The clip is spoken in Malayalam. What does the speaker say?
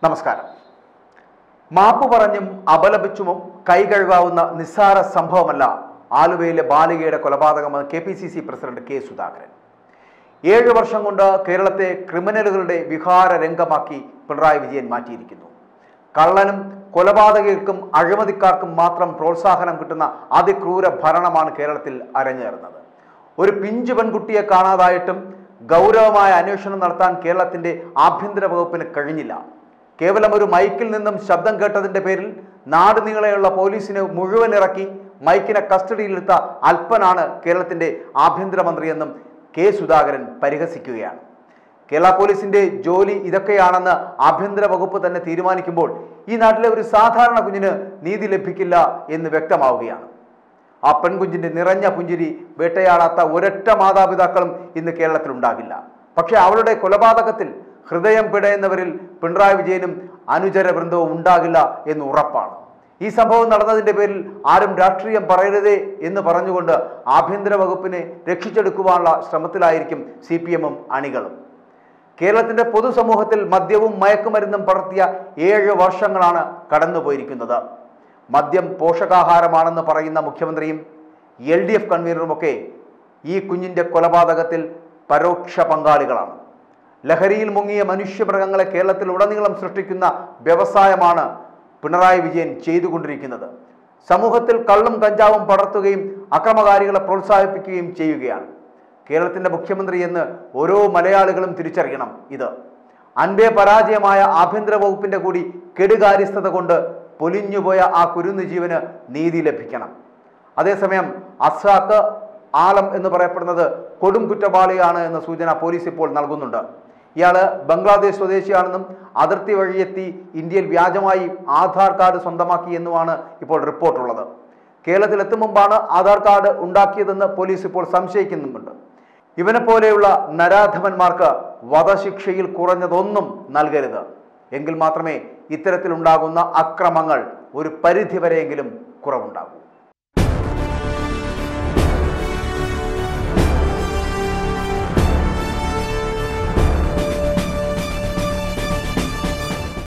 നമസ്കാരം മാപ്പ് പറഞ്ഞും അപലപിച്ചുമോ കൈ കഴുകാവുന്ന നിസ്സാര സംഭവമല്ല ആലുവയിലെ ബാലികയുടെ കൊലപാതകമെന്ന് K P C C president K Sudhakaran ഏഴ് വർഷം കൊണ്ട് കേരളത്തെ ക്രിമിനലുകളുടെ വിഹാര രംഗമാക്കി പിണറായി വിജയൻ മാറ്റിയിരിക്കുന്നു കള്ളനും കൊലപാതകർക്കും അഴിമതിക്കാർക്കും മാത്രം പ്രോത്സാഹനം കിട്ടുന്ന അതിക്രൂര ഭരണമാണ് കേരളത്തിൽ അരങ്ങേറുന്നത് ഒരു പിഞ്ചു പെൺകുട്ടിയെ കാണാതായിട്ടും ഗൗരവമായ അന്വേഷണം നടത്താൻ കേരളത്തിന്റെ ആഭ്യന്തര വകുപ്പിന് കഴിഞ്ഞില്ല കേവലം ഒരു മൈക്കിൽ നിന്നും ശബ്ദം കേട്ടതിന്റെ പേരിൽ നാട് നീളെയുള്ള പോലീസിനെ മുഴുവൻ ഇറക്കി മൈക്കിനെ കസ്റ്റഡിയിലെടുത്ത അല്പനാണ് കേരളത്തിന്റെ ആഭ്യന്തരമന്ത്രിയെന്നും കെ സുധാകരൻ പരിഹസിക്കുകയാണ് കേരള പോലീസിന്റെ ജോലി ഇതൊക്കെയാണെന്ന് ആഭ്യന്തര വകുപ്പ് തന്നെ തീരുമാനിക്കുമ്പോൾ ഈ നാട്ടിലെ ഒരു സാധാരണ കുഞ്ഞിന് നീതി ലഭിക്കില്ല എന്ന് വ്യക്തമാവുകയാണ് ആ പെൺകുഞ്ഞിന്റെ നിറഞ്ഞ പുഞ്ചിരി വേട്ടയാടാത്ത ഒരൊറ്റ മാതാപിതാക്കളും ഇന്ന് കേരളത്തിൽ ഉണ്ടാകില്ല പക്ഷെ അവളുടെ കൊലപാതകത്തിൽ ഹൃദയം പിടയുന്നവരിൽ പിണറായി വിജയനും അനുചര വൃന്ദവും ഉണ്ടാകില്ല എന്ന് ഉറപ്പാണ് ഈ സംഭവം നടന്നതിന്റെ പേരിൽ ആരും രാഷ്ട്രീയം പറയരുതേ എന്ന് പറഞ്ഞുകൊണ്ട് ആഭ്യന്തര വകുപ്പിനെ രക്ഷിച്ചെടുക്കുവാനുള്ള ശ്രമത്തിലായിരിക്കും സി പി എമ്മും അണികളും കേരളത്തിന്റെ പൊതുസമൂഹത്തിൽ മദ്യവും മയക്കുമരുന്നും പടർത്തിയ ഏഴ് വർഷങ്ങളാണ് കടന്നുപോയിരിക്കുന്നത് മദ്യം പോഷകാഹാരമാണെന്ന് പറയുന്ന മുഖ്യമന്ത്രിയും എൽ ഡി എഫ് കൺവീനറുമൊക്കെ ഈ കുഞ്ഞിന്റെ കൊലപാതകത്തിൽ പരോക്ഷ പങ്കാളികളാണ് ലഹരിയിൽ മുങ്ങിയ മനുഷ്യമൃഗങ്ങളെ കേരളത്തിൽ ഉടനീളം സൃഷ്ടിക്കുന്ന വ്യവസായമാണ് പിണറായി വിജയൻ ചെയ്തുകൊണ്ടിരിക്കുന്നത് സമൂഹത്തിൽ കള്ളും കഞ്ചാവും പടർത്തുകയും അക്രമകാരികളെ പ്രോത്സാഹിപ്പിക്കുകയും ചെയ്യുകയാണ് കേരളത്തിന്റെ മുഖ്യമന്ത്രി എന്ന് ഓരോ മലയാളികളും തിരിച്ചറിയണം ഇത് അൻപേ പരാജയമായ ആഭ്യന്തര വകുപ്പിന്റെ കൂടി കെടുകാര്യസ്ഥത കൊണ്ട് പൊലിഞ്ഞുപോയ ആ കുരുന്നു ജീവന് നീതി ലഭിക്കണം അതേസമയം അസാക്ക് ആലം എന്ന് പറയപ്പെടുന്നത് കൊടും കുറ്റവാളിയാണ് എന്ന സൂചന പോലീസ് ഇപ്പോൾ നൽകുന്നുണ്ട് ഇയാള് ബംഗ്ലാദേശ് സ്വദേശിയാണെന്നും അതിർത്തി വഴിയെത്തി ഇന്ത്യയിൽ വ്യാജമായി ആധാർ കാർഡ് സ്വന്തമാക്കി എന്നുമാണ് ഇപ്പോൾ റിപ്പോർട്ടുള്ളത് കേരളത്തിൽ എത്തും മുമ്പാണ് ആധാർ കാർഡ് ഉണ്ടാക്കിയതെന്ന് പോലീസ് ഇപ്പോൾ സംശയിക്കുന്നുമുണ്ട് ഇവനെ പോലെയുള്ള നരാധമന്മാർക്ക് വധശിക്ഷയിൽ കുറഞ്ഞതൊന്നും നൽകരുത് എങ്കിൽ മാത്രമേ ഇത്തരത്തിലുണ്ടാകുന്ന അക്രമങ്ങൾ ഒരു പരിധിവരെയെങ്കിലും കുറവുണ്ടാകൂ